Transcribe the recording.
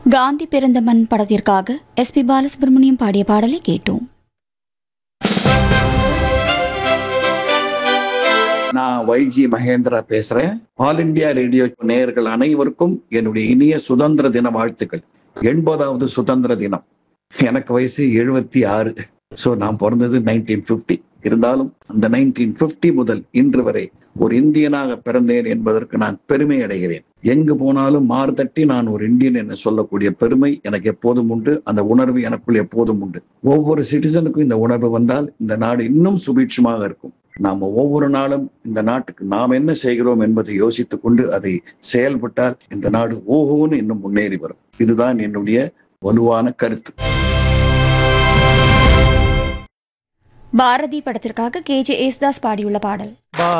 காந்தி பிறந்த மண் படத்திற்காக எஸ்பி பாலசுப்ரமணியம் பாடிய பாடலை கேட்டோம் நான் வைஜி மகேந்திரா பேசுறேன் ஆல் இந்தியா ரேடியோ நேயர்கள் அனைவருக்கும் என்னுடைய இனிய சுதந்திர தின வாழ்த்துக்கள் எண்பதாவது சுதந்திர தினம் எனக்கு வயசு எழுபத்தி ஆறு ஸோ நான் பிறந்தது நைன்டீன் ஃபிஃப்டி இருந்தாலும் அந்த நைன்டீன் ஃபிஃப்டி முதல் இன்று வரை ஒரு இந்தியனாக பிறந்தேன் என்பதற்கு நான் பெருமை அடைகிறேன் எங்கு போனாலும் மார்தட்டி நான் ஒரு இந்தியன் என்று சொல்லக்கூடிய பெருமை எனக்கு எப்போதும் உண்டு அந்த உணர்வு எனக்குள் எப்போதும் உண்டு ஒவ்வொரு சிட்டிசனுக்கும் இந்த உணர்வு வந்தால் இந்த நாடு இன்னும் சுபீட்சமாக இருக்கும் நாம ஒவ்வொரு நாளும் இந்த நாட்டுக்கு நாம் என்ன செய்கிறோம் என்பதை யோசித்துக் கொண்டு அதை செயல்பட்டால் இந்த நாடு ஓஹோன்னு இன்னும் முன்னேறி வரும் இதுதான் என்னுடைய வலுவான கருத்து பாரதி படத்திற்காக கே ஜே யேசுதாஸ் பாடியுள்ள பாடல்